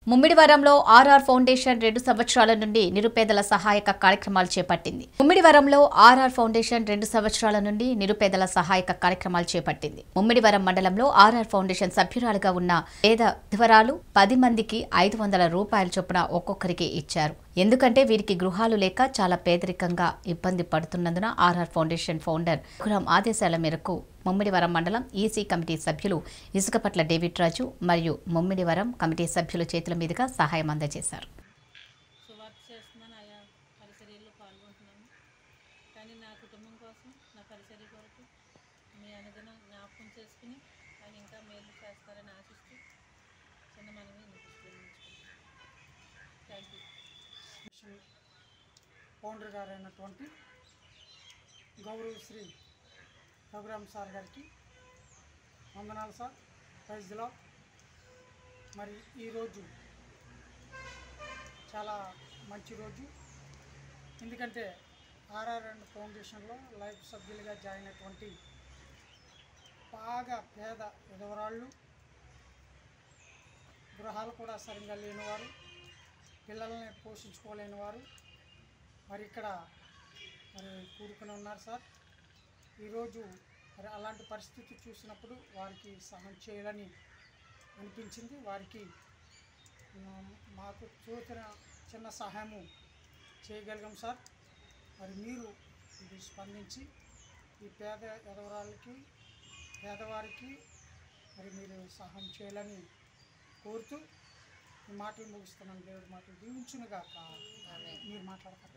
ముమ్మిడివరంలో RR foundation రెండు సంవత్సరాల నుండి నిరుపేదల సహాయక కార్యక్రమాలు చేపట్టింది ముమ్మిడివరంలో ఆర్ఆర్ ఫౌండేషన్ రెండు సంవత్సరాల నుండి నిరుపేదల సహాయక కార్యక్రమాలు చేపట్టింది ముమ్మిడివరం మండలంలో ఆర్ఆర్ ఫౌండేషన్ సభ్యురాలుగా ఉన్న పేద విధవరాలు పది మందికి ఐదు వందల రూపాయల చొప్పున ఒక్కొక్కరికి ఇచ్చారు ఎందుకంటే వీరికి గృహాలు లేక చాలా పేదరికంగా ఇబ్బంది పడుతున్నందున ఆర్ఆర్ ఫౌండేషన్ ఫౌండర్ రఘురాం ఆదేశాల మేరకు ముమ్మిడివరం మండలం ఈసీ కమిటీ సభ్యులు ఇసుకపట్ల డేవిడ్ రాజు మరియు ముమ్మిడివరం కమిటీ సభ్యుల చేతుల మీదుగా సహాయం అందజేశారు సువార్త చేస్తున్నాను ఆయా పరిచర్యల్లో పాల్గొంటున్నాను కానీ నా కుటుంబం కోసం నా పరిచర్య కొరకు మీ అనుదినం జ్ఞాపకం చేసుకుని ఆయన ఇంకా మేలు చేస్తారని ఆశిస్తూ చిన్న మనవి వినిపించుకుంటున్నాను థ్యాంక్ యూ మిషన్ ఫౌండర్ గారైనటువంటి గౌరవ శ్రీ రఘురామ్ సార్ గారికి వందనాలు సార్ ప్రైజ్లో మరి ఈరోజు చాలా మంచి రోజు ఎందుకంటే ఆర్ఆర్ అండ్ ఫౌండేషన్లో లైఫ్ సభ్యులుగా జాయిన్ అయినటువంటి బాగా పేద విధవరాళ్ళు గృహాలు కూడా సరిగ్గా లేనివారు పిల్లల్ని పోషించుకోలేని వారు మరి ఇక్కడ మరి కూడుకుని ఉన్నారు సార్ ఈరోజు మరి అలాంటి పరిస్థితి చూసినప్పుడు వారికి సహాయం చేయాలని అనిపించింది వారికి ఉమ్, మాకు చూసిన చిన్న సహాయము చేయగలిగాం సార్ మరి మీరు ఇది స్పందించి ఈ పేద ఎదవరాలకి పేదవారికి మరి మీరు సహాయం చేయాలని కోరుతూ ఈ మాటలు ముగిస్తున్నాను దేవుడి మాటలు దీవించునుగాక మీరు మాట్లాడతారు